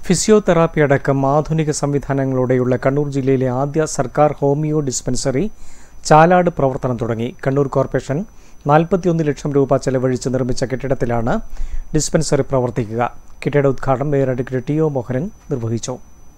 physiotherapy അടക്കം ആധുനിക സംവിധാനങ്ങളോടെയുള്ള കണ്ണൂർ ജില്ലയിലെ ആദ്യ സർക്കാർ ഹോമിയോ ഡിസ്പെൻസറി ചാലാട് പ്രവർത്തനം തുടങ്ങി കണ്ണൂർ കോർപ്പറേഷൻ നാൽപ്പത്തിയൊന്ന് ലക്ഷം രൂപ ചെലവഴിച്ച് നിർമ്മിച്ച കെട്ടിടത്തിലാണ് ഡിസ്പെൻസറി പ്രവർത്തിക്കുക കെട്ടിട ഉദ്ഘാടനം mayor advocate T O Mohanan നിർവഹിച്ചു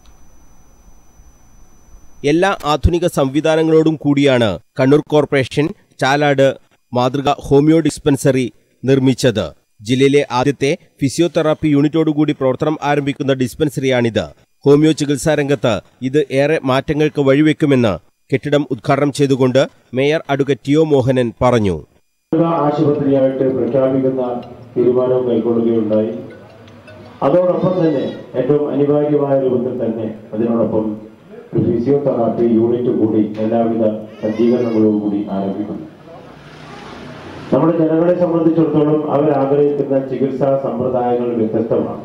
എല്ലാ ആധുനിക സംവിധാനങ്ങളോടും കൂടിയാണ് കണ്ണൂർ കോർപ്പറേഷൻ ചാലാട് മാതൃക ഹോമിയോ ഡിസ്പെൻസറി നിർമ്മിച്ചത് ജില്ലയിലെ ആദ്യത്തെ ഫിസിയോതെറാപ്പി യൂണിറ്റോടുകൂടി പ്രവർത്തനം ആരംഭിക്കുന്ന ഡിസ്പെൻസറിയാണിത് ഹോമിയോ ചികിത്സാ രംഗത്ത് ഇത് ഏറെ മാറ്റങ്ങൾക്ക് വഴിവെക്കുമെന്ന് കെട്ടിടം ഉദ്ഘാടനം ചെയ്തുകൊണ്ട് mayor advocate T O Mohanan പറഞ്ഞു ആശുപത്രിയായിട്ട് പ്രഖ്യാപിക്കുന്ന തീരുമാനവും കൈക്കൊള്ളുകയുണ്ടായി അതോടൊപ്പം തന്നെ ഏറ്റവും അനിവാര്യമായ രൂപത്തിൽ തന്നെ അതിനോടൊപ്പം ഒരു ഫിസിയോതെറാപ്പി യൂണിറ്റ് കൂടി എല്ലാവിധ സജ്ജീകരണങ്ങളോടും കൂടി ആരംഭിക്കുന്നു നമ്മുടെ ജനങ്ങളെ സംബന്ധിച്ചിടത്തോളം അവർ ആഗ്രഹിക്കുന്ന ചികിത്സാ സമ്പ്രദായങ്ങൾ വ്യത്യസ്തമാണ്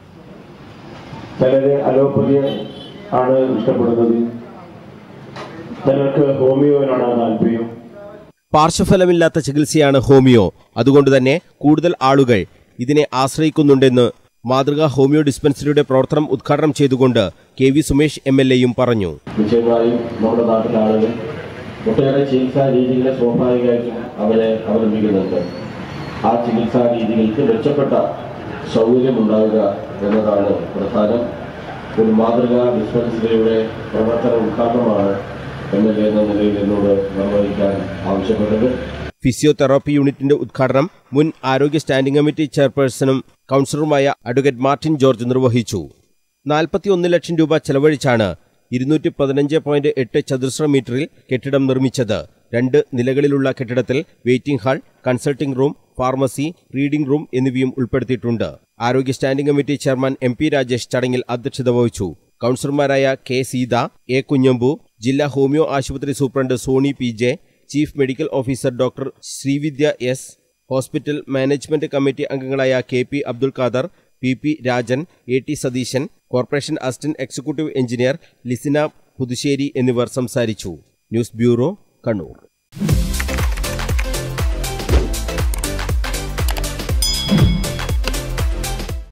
ചിലര് അലോപ്പതിയെ ആണ് ഇഷ്ടപ്പെടുന്നത് ചിലർക്ക് ഹോമിയോയിലാണ് താല്പര്യം പാർശ്വഫലമില്ലാത്ത ചികിത്സയാണ് ഹോമിയോ അതുകൊണ്ട് തന്നെ കൂടുതൽ ആളുകൾ ഇതിനെ ആശ്രയിക്കുന്നുണ്ടെന്ന് മാതൃക ഹോമിയോ ഡിസ്പെൻസറിയുടെ പ്രവർത്തനം ഉദ്ഘാടനം ചെയ്തുകൊണ്ട് K V Sumesh M L എയും പറഞ്ഞു നിശ്ചയമായും നമ്മുടെ നാട്ടിലെ ആളുകൾ ഒട്ടേറെ ചികിത്സാ രീതികളെ സ്വാഭാവികമായിട്ടും അവരെ അവലംബിക്കുന്നുണ്ട് ആ ചികിത്സാ രീതികൾക്ക് മെച്ചപ്പെട്ട സൗകര്യമുണ്ടാവുക എന്നതാണ് പ്രധാനം ഒരു മാതൃകാ ഡിസ്പെൻസറിയുടെ പ്രവർത്തന ഉദ്ഘാടനമാണ് എം എൽ എ എന്ന നിലയിൽ എന്നോട് നിർവഹിക്കാൻ ആവശ്യപ്പെട്ടത് ഫിസിയോതെറാപ്പി യൂണിറ്റിന്റെ ഉദ്ഘാടനം മുൻ ആരോഗ്യ സ്റ്റാൻഡിംഗ് കമ്മിറ്റി ചെയർപേഴ്സണും കൗൺസിലറുമായ അഡ്വക്കേറ്റ് മാർട്ടിൻ ജോർജ് നിർവഹിച്ചു നാൽപ്പത്തിയൊന്ന് ലക്ഷം രൂപ ചെലവഴിച്ചാണ് ഇരുന്നൂറ്റി പതിനഞ്ച് പോയിന്റ് എട്ട് ചതുരശ്ര മീറ്ററിൽ കെട്ടിടം നിർമ്മിച്ചത് രണ്ട് നിലകളിലുള്ള കെട്ടിടത്തിൽ waiting hall consulting room pharmacy reading room എന്നിവയും ഉൾപ്പെടുത്തിയിട്ടുണ്ട് ആരോഗ്യ standing committee chairman M P Rajesh ചടങ്ങിൽ അധ്യക്ഷത വഹിച്ചു കൗൺസിലർമാരായ കെ സീത എ കുഞ്ഞമ്പു ജില്ലാ ഹോമിയോ ആശുപത്രി superintendent Sony P J chief medical officer doctor Sreevidya S hospital management committee അംഗങ്ങളായ K P Abdul Khader P P Rajan A T Satheesan corporation assistant executive engineer Lisina Puthussery എന്നിവർ സംസാരിച്ചു ന്യൂസ് ബ്യൂറോ കണ്ണൂർ